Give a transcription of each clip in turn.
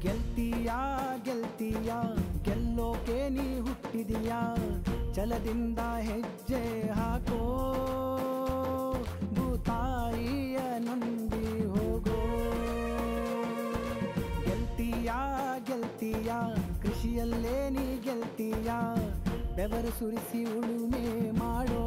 ಗೆಲ್ತೀಯ ಗೆಲ್ತೀಯ ಗೆಲ್ಲೋಕೆ ನೀ ಹುಟ್ಟಿದೀಯ ಛಲದಿಂದ ಹೆಜ್ಜೆ ಹಾಕೋ ಭೂತಾಯಿಯ ನಂಬಿ ಹೋಗೋ ಗೆಲ್ತೀಯ ಗೆಲ್ತೀಯ ಕೃಷಿಯಲ್ಲೇ ನೀ ಗೆಲ್ತೀಯ ಬೆವರು ಸುರಿಸಿ ಉಳುಮೆ ಮಾಡೋ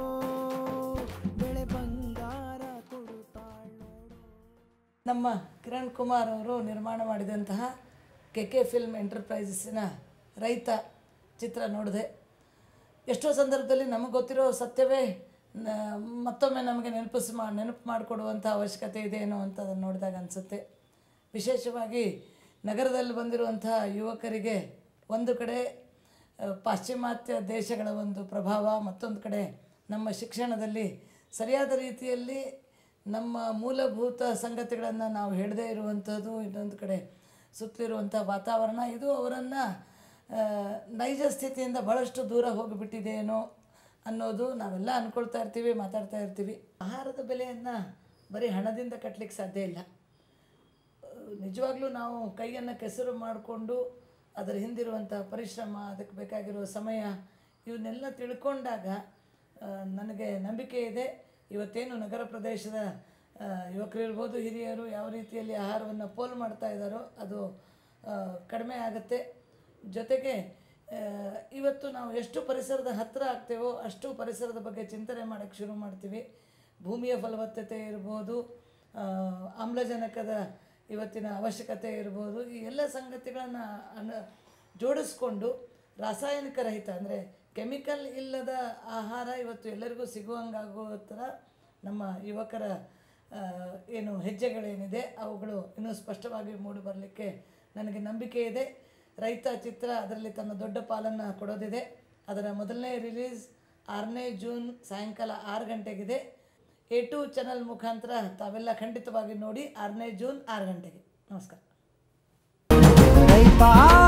ಬೆಳೆ ಬಂಗಾರ ಕೊಡುತ್ತಾಳೋ ನಮ್ಮ ಕಿರಣ್ ಕುಮಾರ್ ಅವರು ನಿರ್ಮಾಣ ಮಾಡಿದಂತಹ ಕೆ ಕೆ ಫಿಲ್ಮ್ ಎಂಟರ್ಪ್ರೈಸಸ್ಸಿನ ರೈತ ಚಿತ್ರ ನೋಡಿದೆ ಎಷ್ಟೋ ಸಂದರ್ಭದಲ್ಲಿ ನಮಗೆ ಗೊತ್ತಿರೋ ಸತ್ಯವೇ ನ- ಮತ್ತೊಮ್ಮೆ ನಮಗೆ ನೆನಪಿಸ್ ಮಾ ನೆನಪು ಮಾಡಿಕೊಡುವಂಥ ಅವಶ್ಯಕತೆ ಇದೆ ಏನೋ ಅಂತ ಅದನ್ನು ನೋಡಿದಾಗ ಅನಿಸುತ್ತೆ ವಿಶೇಷವಾಗಿ ನಗರದಲ್ಲಿ ಬಂದಿರುವಂಥ ಯುವಕರಿಗೆ ಒಂದು ಕಡೆ ಆ, ಪಾಶ್ಚಿಮಾತ್ಯ ದೇಶಗಳ ಒಂದು ಪ್ರಭಾವ ಮತ್ತೊಂದು ಕಡೆ ನಮ್ಮ ಶಿಕ್ಷಣದಲ್ಲಿ ಸರಿಯಾದ ರೀತಿಯಲ್ಲಿ ನಮ್ಮ ಮೂಲಭೂತ ಸಂಗತಿಗಳನ್ನು ನಾವು ಹೇಳದೇ ಇರುವಂಥದ್ದು ಇನ್ನೊಂದು ಕಡೆ ಸುತ್ತಲಿರುವಂಥ ವಾತಾವರಣ ಇದು ಅವರನ್ನು ನೈಜ ಸ್ಥಿತಿಯಿಂದ ಭಾಳಷ್ಟು ದೂರ ಹೋಗಿಬಿಟ್ಟಿದೆಯೇನೋ ಅನ್ನೋದು ನಾವೆಲ್ಲ ಅಂದ್ಕೊಳ್ತಾ ಇರ್ತೀವಿ ಮಾತಾಡ್ತಾ ಇರ್ತೀವಿ ಆಹಾರದ ಬೆಲೆಯನ್ನು ಬರೀ ಹಣದಿಂದ ಕಟ್ಟಲಿಕ್ಕೆ ಸಾಧ್ಯ ಇಲ್ಲ ನಿಜವಾಗ್ಲೂ ನಾವು ಕೈಯನ್ನು ಕೆಸರು ಮಾಡಿಕೊಂಡು ಅದರ ಹಿಂದಿರುವಂಥ ಪರಿಶ್ರಮ ಅದಕ್ಕೆ ಬೇಕಾಗಿರೋ ಸಮಯ ಇವನ್ನೆಲ್ಲ ತಿಳ್ಕೊಂಡಾಗ ಆ, ನನಗೆ ನಂಬಿಕೆ ಇದೆ ಇವತ್ತೇನು ನಗರ ಪ್ರದೇಶದ ಆ, ಯುವಕರಿರ್ಬೋದು ಹಿರಿಯರು ಯಾವ ರೀತಿಯಲ್ಲಿ ಆಹಾರವನ್ನು ಪೋಲು ಮಾಡ್ತಾ ಇದ್ದಾರೋ ಅದು ಆ, ಕಡಿಮೆ ಆಗುತ್ತೆ ಜೊತೆಗೆ ಆ, ಇವತ್ತು ನಾವು ಎಷ್ಟು ಪರಿಸರದ ಹತ್ತಿರ ಆಗ್ತೇವೋ ಅಷ್ಟು ಪರಿಸರದ ಬಗ್ಗೆ ಚಿಂತನೆ ಮಾಡೋಕ್ಕೆ ಶುರು ಮಾಡ್ತೀವಿ ಭೂಮಿಯ ಫಲವತ್ತತೆ ಇರ್ಬೋದು ಆ, ಆಮ್ಲಜನಕದ ಇವತ್ತಿನ ಅವಶ್ಯಕತೆ ಇರ್ಬೋದು ಈ ಎಲ್ಲ ಸಂಗತಿಗಳನ್ನು ಅನ ಜೋಡಿಸ್ಕೊಂಡು ರಾಸಾಯನಿಕ ರಹಿತ ಅಂದರೆ ಕೆಮಿಕಲ್ ಇಲ್ಲದ ಆಹಾರ ಇವತ್ತು ಎಲ್ಲರಿಗೂ ಸಿಗುವಂಗಾಗುವ ಥರ ನಮ್ಮ ಯುವಕರ ಆ, ಏನು ಹೆಜ್ಜೆಗಳೇನಿದೆ ಅವುಗಳು ಇನ್ನೂ ಸ್ಪಷ್ಟವಾಗಿ ಮೂಡಿ ಬರಲಿಕ್ಕೆ ನನಗೆ ನಂಬಿಕೆ ಇದೆ ರೈತ ಚಿತ್ರ ಅದರಲ್ಲಿ ತನ್ನ ದೊಡ್ಡ ಪಾಲನ್ನು ಕೊಡೋದಿದೆ ಅದರ ಮೊದಲನೇ ರಿಲೀಸ್ ಆರನೇ ಜೂನ್ ಸಾಯಂಕಾಲ ಆರು ಗಂಟೆಗಿದೆ ಎ ಟು ಚಾನಲ್ ಮುಖಾಂತರ ತಾವೆಲ್ಲ ಖಂಡಿತವಾಗಿ ನೋಡಿ ಆರನೇ ಜೂನ್ ಆರು ಗಂಟೆಗೆ ನಮಸ್ಕಾರ ರೈತ